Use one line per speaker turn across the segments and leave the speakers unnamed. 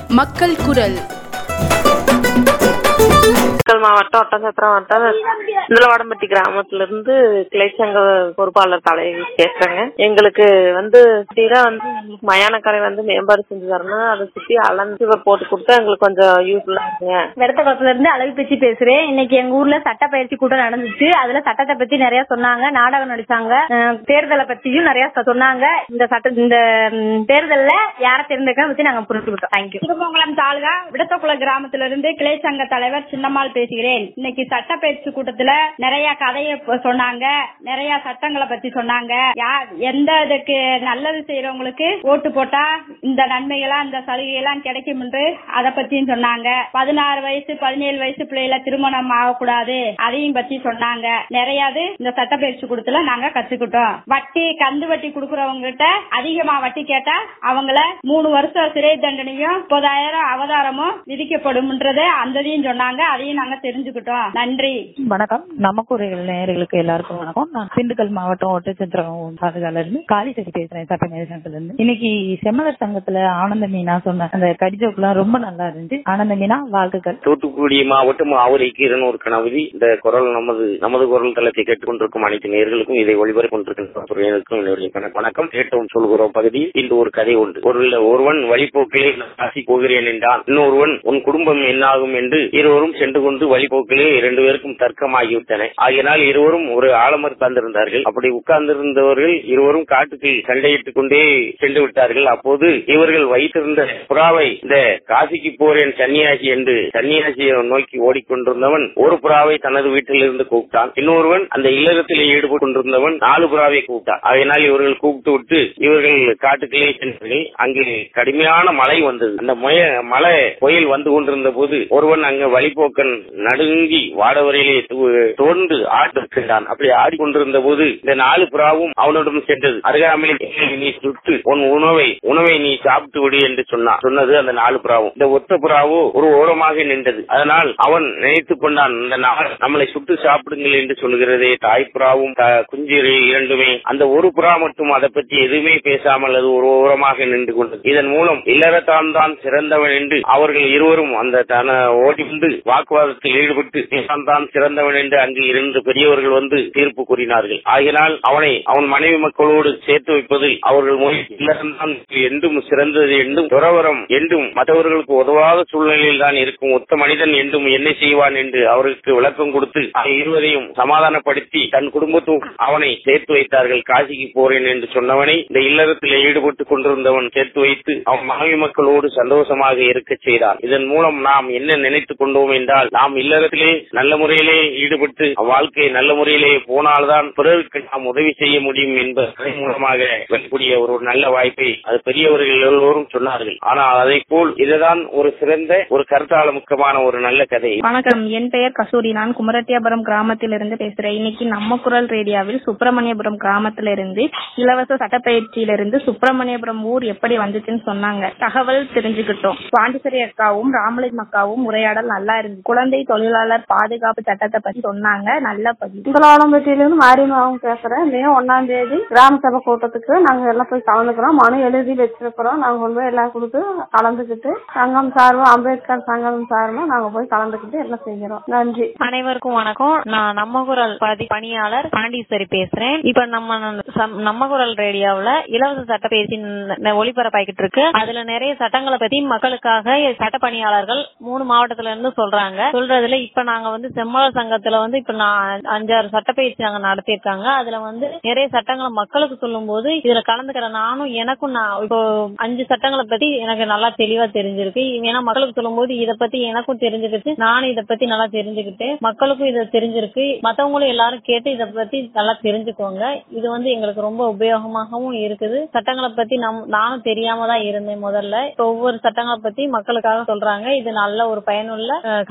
மக்கள் குரல்
நாமக்கல் மாவட்டம் ஒட்டஞ்சத்திரம் வட்டம் இந்தலவாடம்பட்டி கிராமத்துல இருந்து கிளைச்சங்க பொறுப்பாளர் தலைவி பேசுறேங்க எங்களுக்கு வந்து சுத்திதான் வந்து எங்களுக்கு மயானக்கரை வந்து மேம்பாடு செஞ்சு தரணும் அதை சுத்தி அலந்து இவர் போட்டு கொடுத்தா எங்களுக்கு கொஞ்சம் யூஸ்ஃபுல்லா இருக்குங்க
வெடத்தகுளத்துல இருந்து அழகு பேச்சு பேசுறேன் இன்னைக்கு எங்க ஊர்ல சட்ட பயிற்சி கூட்டம் நடந்துச்சு அதுல சட்டத்தை பத்தி நிறைய சொன்னாங்க நாடகம் நடிச்சாங்க அஹ் தேர்தலை பத்தியும் நிறைய சொ- சொன்னாங்க இந்த சட்ட இந்த ம், தேர்தல்ல யார தேர்ந்தெடுக்க பத்தி நாங்க புரிஞ்சுக்கிட்டோம் தேங்க்யூ
திருமங்கலம் தாலுகா விடத்தக்குள கிராமத்துல இருந்து கிளை சங்க தலைவர் சின்னம்மாள் பேசுகிறேன் இன்னைக்கு சட்ட பயிற்சி கூட்டத்துல நிறைய கதையை ப- சொன்னாங்க நிறைய சட்டங்களை பத்தி சொன்னாங்க யார் எந்த இதுக்கு நல்லது செய்யறவங்களுக்கு ஓட்டு போட்டா இந்த நன்மைகளா இந்த சலுகையெல்லாம் கிடைக்கும் என்று அதை பத்தியும் சொன்னாங்க பதினாறு வயசு பதினேழு வயசு பிள்ளைகள திருமணம் ஆகக்கூடாது அதையும் பத்தி சொன்னாங்க நிறையாது இந்த சட்ட பயிற்சி கூட்டத்துல நாங்க கத்துக்கிட்டோம் வட்டி கந்து வட்டி குடுக்கறவங்க கிட்ட அதிகமா வட்டி கேட்டா அவங்கள மூணு வருஷம் சிறை தண்டனையும் முப்பதாயிரம் அவதாரமும் விதிக்கப்படும்ன்றத அந்ததையும் சொன்னாங்க அதையும் நாங்க தெரிஞ்சுக்கிட்டோம் நன்றி
வணக்கம் நமக்குறைகள் நேயர்களுக்கு எல்லாருக்கும் வணக்கம் நான் திண்டுக்கல் மாவட்டம் ஒட்டச்சத்திரம் பாதுகால இருந்து காளிசெட்டி பேசுறேன் சட்டமேதை சங்கத்துல இருந்து இன்னைக்கு செம்மலர் சங்கத்துல ஆனந்த மீனா சொன்ன அந்த கடிஜோக்குலாம் ரொம்ப நல்லா இருந்துச்சு ஆனந்த மீனா வாழ்த்துக்கள்
தூத்துக்குடி மாவட்டம் ஆவரைக்கு இருநூறு கணபதி இந்த குரல் நமது நமது குரல் தளத்தை கேட்டுக்கொண்டிருக்கும் அனைத்து நேர்களுக்கும் இதை ஒளிபரப்பு கொண்டிருக்கின்ற துறையினருக்கும் என்னுடைய வணக்கம். வணக்கம் கேட்டோம் சொல்கிறோம் பகுதியில் இன்று ஒரு கதை உண்டு ஒரு ஒருவன் வழிபோக்கிலே காசி போகிறேன் என்றான் இன்னொருவன் உன் குடும்பம் என்னாகும் என்று இருவரும் சென்று கொண்டு வழிபோக்கிலே இரண்டு பேருக்கும் தர்க்கமாகிவிட்டன ஆகையினால் இருவரும் ஒரு ஆலமர் தந்திருந்தார்கள் அப்படி உட்கார்ந்திருந்தவர்கள் இருவரும் காட்டுக்கு சண்டையிட்டுக் கொண்டே சென்று விட்டார்கள் அப்போது இவர்கள் வைத்திருந்த புறாவை இந்த காசிக்கு போறேன் சன்னியாசி என்று சன்னியாசியை நோக்கி ஓடிக்கொண்டிருந்தவன் ஒரு புறாவை தனது வீட்டில் இருந்து கூப்பிட்டான் இன்னொருவன் அந்த இல்லறத்தில் ஈடுபட்டு கொண்டிருந்தவன் நாலு புறாவை கூப்பிட்டான் அதனால் இவர்கள் கூப்பிட்டு விட்டு இவர்கள் காட்டுக்குள்ளே சென்றார்கள் அங்கு கடுமையான மழை வந்தது அந்த முய- மழை புயல் வந்து கொண்டிருந்த போது ஒருவன் அங்க வழிபோக்கன் நடுங்கி வாடவரையிலே தோன்று ஆட்டு சென்றான் அப்படி ஆடிக்கொண்டிருந்த போது இந்த நாலு புறாவும் அவனிடம் சென்றது அருகாமையில் நீ சுட்டு உன் உணவை உணவை நீ சாப்பிட்டு விடு என்று சொன்னான் சொன்னது அந்த நாலு புறாவும் இந்த ஒத்த புறாவோ ஒரு ஓரமாக நின்றது அதனால் அவன் நினைத்துக் கொண்டான் இந்த நாள் நம்மளை சுட்டு சாப்பிடுங்கள் என்று சொல்கிறதே தாய் புறாவும் த- குஞ்சு இரண்டுமே அந்த ஒரு புறா மட்டும் அதை பற்றி எதுவுமே பேசாமல் அது ஒரு ஓரமாக நின்று கொண்டது இதன் மூலம் இல்லறத்தான் தான் சிறந்தவன் என்று அவர்கள் இருவரும் அந்த தன ஓடி வந்து வாக்குவாதத்தில் ஈடுபட்டு தான் தான் சிறந்தவன் என்று அங்கு இரண்டு பெரியவர்கள் வந்து தீர்ப்பு கூறினார்கள் ஆகினால் அவனை அவன் மனைவி மக்களோடு சேர்த்து வைப்பதில் அவர்கள் முயற்சி இல்லறம்தான் என்றும் சிறந்தது என்றும் துறவரம் என்றும் மற்றவர்களுக்கு உதவாத சூழ்நிலையில் தான் இருக்கும் ஒத்த மனிதன் என்றும் என்ன செய்வான் என்று அவர்களுக்கு விளக்கம் கொடுத்து அந்த இருவரையும் சமாதானப்படுத்தி தன் குடும்பத்தோடு அவனை சேர்த்து வைத்தார்கள் காசிக்கு போறேன் என்று சொன்னவனை இந்த இல்லறத்தில் ஈடுபட்டுக் கொண்டிருந்தவன் சேர்த்து வைத்து அவன் மனைவி மக்களோடு சந்தோஷமாக இருக்க செய்தான் இதன் மூலம் நாம் என்ன நினைத்துக் கொண்டோம் என்றால் நாம் இல்லறத்திலே நல்ல முறையிலே ஈடுபட்டு வாழ்க்கையை நல்ல முறையிலே போனால்தான் பிறருக்கு நாம் உதவி செய்ய முடியும் என்பதன் மூலமாக வரக்கூடிய ஒரு நல்ல வாய்ப்பை அது பெரியவர்கள் எல்லோரும் சொன்னார்கள் ஆனால் அதை போல் இதுதான் ஒரு சிறந்த ஒரு கருத்தாளமுக்கமான ஒரு நல்ல கதை
வணக்கம் என் பெயர் கஸ்தூரி நான் குமரட்டியாபுரம் கிராமத்திலிருந்து பேசுறேன் இன்னைக்கு நம்ம குரல் ரேடியோவில் சுப்பிரமணியபுரம் கிராமத்திலிருந்து இலவச சட்டப்பயிற்சியிலிருந்து சுப்பிரமணியபுரம் ஊர் எப்படி வந்துச்சுன்னு சொன்னாங்க தகவல் தெரிஞ்சுக்கிட்டோம் பாண்டிச்சேரி அக்காவும் ராமலிங்கம் அக்காவும் உரையாடல் நல்லா இருந்துச்சு குழந்தை தொழிலாளர் பாதுகாப்பு சட்டத்தை பத்தி சொன்னாங்க நல்ல பதிவு
முதலாளம்பட்டியிலிருந்து மாரியம்மாவும் பேசுறேன் மே ஒன்னாம் தேதி கிராம சபை கூட்டத்துக்கு நாங்க எல்லாம் போய் கலந்துக்கிறோம் மனு எழுதி வச்சிருக்கிறோம் நாங்க கொண்டு போய் எல்லாம் கொடுத்து கலந்துக்கிட்டு சங்கம் சார்பா அம்பேத்கர் சங்கம் சார்பா நாங்க போய் கலந்துக்கிட்டு எல்லாம் செய்கிறோம் நன்றி
அனைவருக்கும் வணக்கம் நான் நம்ம குரல் பதி பணியாளர் பாண்டீஸ்வரி பேசுறேன் இப்ப நம்ம சம்- நம்ம குரல் ரேடியோவுல இலவச சட்டப்பயிற்சி ந- ஒளிபரப்பாகிட்டு இருக்கு அதுல நிறைய சட்டங்களை பத்தி மக்களுக்காக சட்ட பணியாளர்கள் மூணு மாவட்டத்துல இருந்து சொல்றாங்க சொல்றதுல இப்ப நாங்க வந்து செம்மலர் சங்கத்துல வந்து இப்ப நான் அஞ்சாறு சட்டப்பயிற்சி நாங்க நடத்தியிருக்காங்க அதுல வந்து நிறைய சட்டங்களை மக்களுக்கு சொல்லும் போது இதுல கலந்துக்கிற நானும் எனக்கும் நான் இப்போ அஞ்சு சட்டங்களை பத்தி எனக்கு நல்லா தெளிவா தெரிஞ்சிருக்கு ஏன்னா மக்களுக்கு சொல்லும் போது இத பத்தி எனக்கும் தெரிஞ்சுக்கிட்டு நானும் இத பத்தி நல்லா தெரிஞ்சுக்கிட்டு மக்களுக்கும் இது தெரிஞ்சிருக்கு மத்தவங்களும் எல்லாரும் கேட்டு இத பத்தி நல்லா தெரிஞ்சுக்கோங்க இது வந்து எங்களுக்கு ரொம்ப உபயோகமாகவும் இருக்குது சட்டங்களை பத்தி நம் நானும் தெரியாம தான் இருந்தேன் முதல்ல இப்ப ஒவ்வொரு சட்டங்களை பத்தி மக்களுக்காக சொல்றாங்க இது நல்ல ஒரு பயனுள்ள அஹ், கருத்தாக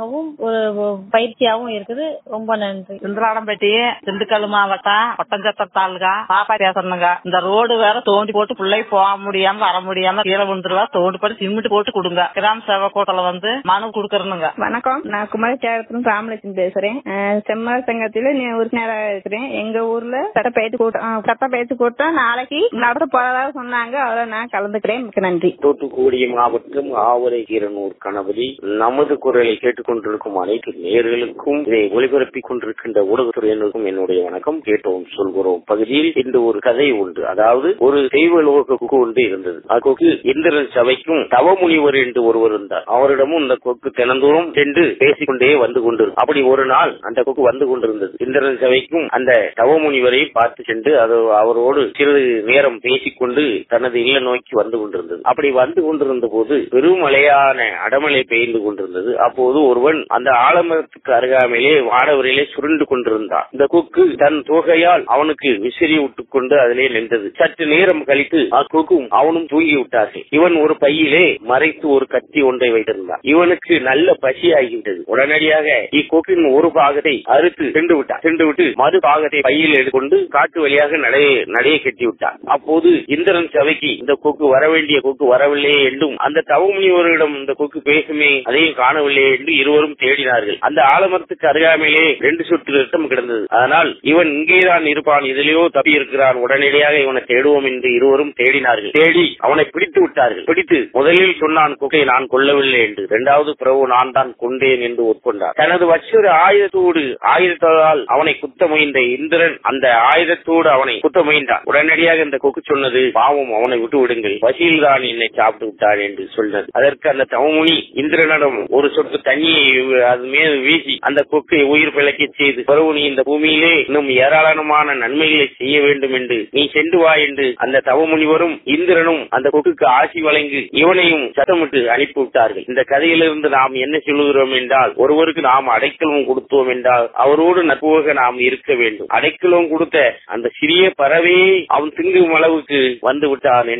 உதவியாகவும் ஒரு ஒரு பயிற்சியாகவும் இருக்குது ரொம்ப நன்றி
சுந்தராடம்பட்டி திண்டுக்கல் மாவட்டம் ஒட்டஞ்சத்தர் தாலுகா பாப்பா பேசணுங்க இந்த ரோடு வேற தோண்டி போட்டு பிள்ளை போக முடியாம வர முடியாம கீழே விழுந்துருவா தோண்டி போட்டு சிமெண்ட் போட்டு கொடுங்க கிராம சேவை கூட்டல வந்து மனு கொடுக்கறனுங்க
வணக்கம் நான் குமரத்தியாகத்திலிருந்து ராமலட்சுமி பேசுறேன் அஹ், செம்மல சங்கத்துல நீ உறுப்பினராக இருக்கிறேன் எங்க ஊர்ல சட்டப்பயிற்சி கூட்டம் அஹ், சட்டப்பயிற்சி கூட்டம் நாளைக்கு நடத்த போறதா சொன்னாங்க அதுல நான் கலந்துக்கிறேன் மிக்க நன்றி
தூத்துக்குடி மாவட்டம் ஆவரை கீரனூர் கணபதி நமது குரலை கேட்டுக்கொண்டிருக்கும் அனைத்து நேயர்களுக்கும் இதை ஒளிபரப்பிக் கொண்டிருக்கின்ற ஊடகத்துறையினருக்கும் என்னுடைய வணக்கம் கேட்டோம் சொல்கிறோம் பகுதியில் இந்த ஒரு கதை உண்டு அதாவது ஒரு தெய்வலோக கொக்கு ஒன்று இருந்தது அந்த கொக்கு இந்திரன் சபைக்கும் தவமுனிவர் என்று ஒருவர் இருந்தார் அவரிடமும் இந்த கொக்கு தினந்தோறும் சென்று பேசிக்கொண்டே வந்து கொண்டிருக்கும் அப்படி ஒரு நாள் அந்த கொக்கு வந்து கொண்டிருந்தது இந்திரன் சபைக்கும் அந்த தவமுனிவரை பார்த்து சென்று அது அவரோடு சிறிது நேரம் பேசிக்கொண்டு தனது இல்ல நோக்கி வந்து கொண்டிருந்தது அப்படி வந்து கொண்டிருந்த போது பெருமழையான அடமழை பெய்து கொண்டிருந்தது அப்போது ஒருவன் அந்த ஆலமரத்துக்கு அருகாமையிலே வாடவரையிலே சுருண்டு கொண்டிருந்தான் இந்த கொக்கு தன் தொகையால் அவனுக்கு விசிறி விட்டுக் கொண்டு அதிலே நின்றது சற்று நேரம் கழித்து அக்கொக்கும் அவனும் தூங்கி விட்டார்கள் இவன் ஒரு பையிலே மறைத்து ஒரு கத்தி ஒன்றை வைத்திருந்தான் இவனுக்கு நல்ல பசி ஆகிவிட்டது உடனடியாக இக்கொக்கின் ஒரு பாகத்தை அறுத்து சென்று விட்டான் சென்று விட்டு மறு பாகத்தை பையில் எடுத்துக்கொண்டு காட்டு வழியாக நடைய நடைய கட்டி விட்டான் அப்போது இந்திரன் சபைக்கு இந்த கொக்கு வர வேண்டிய கொக்கு வரவில்லையே என்றும் அந்த தவமுனிவரிடம் இந்த கொக்கு பேசுமே அதையும் காணவில்லையே என்று இருவரும் தேடினார்கள் அந்த ஆலமரத்துக்கு அருகாமையிலே ரெண்டு சொட்டு ரத்தம் கிடந்தது அதனால் இவன் இங்கேதான் இருப்பான் இதிலேயோ தப்பி இருக்கிறான் உடனடியாக இவனை தேடுவோம் என்று இருவரும் தேடினார்கள் தேடி அவனை பிடித்து விட்டார்கள் பிடித்து முதலில் சொன்னான் கொக்கை நான் கொல்லவில்லை என்று இரண்டாவது பிரபு நான் தான் கொண்டேன் என்று ஒப்புக்கொண்டார் தனது வச்சொரு ஆயுதத்தோடு ஆயுதத்தால் அவனை குத்த முயன்ற இந்திரன் அந்த ஆயுதத்தோடு அவனை குத்த முயன்றான் உடனடியாக இந்த கொக்கு சொன்னது பாவம் அவனை விட்டு விடுங்கள் பசியில் தான் என்னை சாப்பிட்டு விட்டான் என்று சொன்னது அதற்கு அந்த தவமுனி இந்திரனிடம் ஒரு சொட்டு தண்ணியை அது மீது வீசி அந்த கொக்கை உயிர் பிழைக்கச் செய்து பிறகு நீ இந்த பூமியிலே இன்னும் ஏராளமான நன்மைகளை செய்ய வேண்டும் என்று நீ சென்று வா என்று அந்த தவமுனிவரும் இந்திரனும் அந்த கொக்குக்கு ஆசி வழங்கி இவனையும் சத்தமிட்டு அனுப்பிவிட்டார்கள் இந்த கதையிலிருந்து நாம் என்ன சொல்லுகிறோம் என்றால் ஒருவருக்கு நாம் அடைக்கலம் கொடுத்தோம் என்றால் அவரோடு நட்புக நாம் இருக்க வேண்டும் அடைக்கலம் கொடுத்த அந்த சிறிய பறவையை அவன் திங்கும் அளவுக்கு வந்து விட்டான்